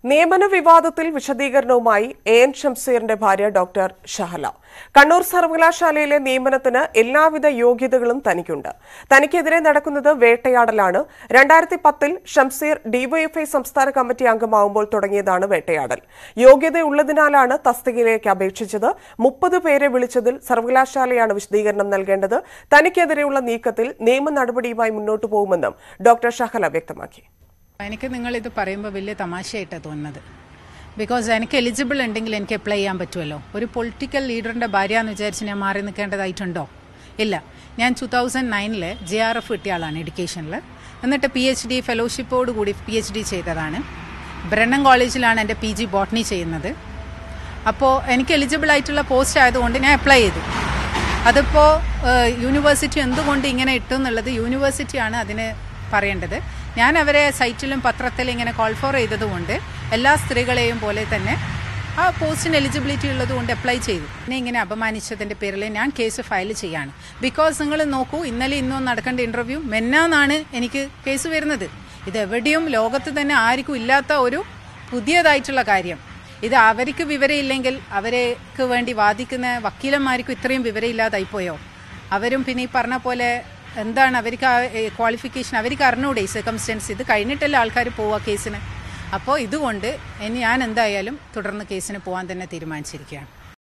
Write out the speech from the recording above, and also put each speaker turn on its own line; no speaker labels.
നിയമന വിവാദത്തിൽ വിശദീകരണവുമായി എ എൻ ഷംസീറിന്റെ ഭാര്യ ഡോക്ടർ ഷഹല കണ്ണൂർ സർവകലാശാലയിലെ നിയമനത്തിന് എല്ലാവിധ യോഗ്യതകളും തനിക്കുണ്ട് തനിക്കെതിരെ നടക്കുന്നത് വേട്ടയാടലാണ് രണ്ടായിരത്തി പത്തിൽ ഷംസീർ ഡിവൈഎഫ്ഐ സംസ്ഥാന കമ്മിറ്റി അംഗമാവുമ്പോൾ തുടങ്ങിയതാണ് വേട്ടയാടൽ യോഗ്യതയുള്ളതിനാലാണ് തസ്തികയിലേക്ക് അപേക്ഷിച്ചത് മുപ്പത് പേരെ വിളിച്ചതിൽ സർവകലാശാലയാണ് വിശദീകരണം നൽകേണ്ടത് തനിക്കെതിരെയുള്ള നീക്കത്തിൽ നിയമ നടപടിയുമായി മുന്നോട്ടു പോകുമെന്നും ഡോക്ടർ ഷഹല വ്യക്തമാക്കി
എനിക്ക് നിങ്ങളിത് പറയുമ്പോൾ വലിയ തമാശയായിട്ടാണ് തോന്നുന്നത് ബിക്കോസ് എനിക്ക് എലിജിബിൾ ഉണ്ടെങ്കിൽ എനിക്ക് അപ്ലൈ ചെയ്യാൻ പറ്റുമല്ലോ ഒരു പൊളിറ്റിക്കൽ ലീഡറിൻ്റെ ഭാര്യ എന്ന് വിചാരിച്ച് ഞാൻ മാറി നിൽക്കേണ്ടതായിട്ടുണ്ടോ ഇല്ല ഞാൻ ടു തൗസൻഡ് നയനിൽ ജെ ആർ എഫ് കിട്ടിയ ആളാണ് എഡ്യൂക്കേഷനിൽ എന്നിട്ട് പി എച്ച് ഡി ഫെലോഷിപ്പോട് കൂടി പി എച്ച് ഡി ചെയ്തതാണ് ബ്രണ്ണൻ കോളേജിലാണ് എൻ്റെ പി ജി ബോട്ടണി ചെയ്യുന്നത് അപ്പോൾ എനിക്ക് എലിജിബിൾ ആയിട്ടുള്ള പോസ്റ്റ് ആയതുകൊണ്ട് ഞാൻ അപ്ലൈ ചെയ്തു അതിപ്പോൾ യൂണിവേഴ്സിറ്റി എന്തുകൊണ്ട് ഇങ്ങനെ ഇട്ടു എന്നുള്ളത് യൂണിവേഴ്സിറ്റിയാണ് അതിന് പറയേണ്ടത് ഞാൻ അവരെ സൈറ്റിലും പത്രത്തിലും ഇങ്ങനെ കോൾ ഫോർ ചെയ്തതുകൊണ്ട് എല്ലാ സ്ത്രീകളെയും പോലെ തന്നെ ആ പോസ്റ്റിന് എലിജിബിലിറ്റി ഉള്ളത് കൊണ്ട് അപ്ലൈ ചെയ്തു എന്നെ ഇങ്ങനെ അപമാനിച്ചതിൻ്റെ പേരിൽ ഞാൻ കേസ് ഫയൽ ചെയ്യാണ് ബിക്കോസ് നിങ്ങൾ നോക്കൂ ഇന്നലെ ഇന്നും നടക്കേണ്ട ഇൻ്റർവ്യൂ മെന്നാന്നാണ് എനിക്ക് കേസ് വരുന്നത് ഇത് എവിടെയും ലോകത്ത് തന്നെ ആർക്കും ഇല്ലാത്ത ഒരു പുതിയതായിട്ടുള്ള കാര്യം ഇത് അവർക്ക് വിവരമില്ലെങ്കിൽ അവർക്ക് വേണ്ടി വാദിക്കുന്ന വക്കീലന്മാർക്കും ഇത്രയും വിവരമില്ലാതായിപ്പോയോ അവരും പിന്നെ ഈ പറഞ്ഞ പോലെ എന്താണ് അവർക്ക് ആ ക്വാളിഫിക്കേഷൻ അവർക്ക് അറിഞ്ഞൂടെ ഈ സർക്കംസ്റ്റൻസ് ഇത് കഴിഞ്ഞിട്ടല്ലേ ആൾക്കാർ പോവുക കേസിന് അപ്പോൾ ഇതുകൊണ്ട് ഇനി ഞാൻ എന്തായാലും തുടർന്ന് കേസിന് പോകാൻ തന്നെ തീരുമാനിച്ചിരിക്കുകയാണ്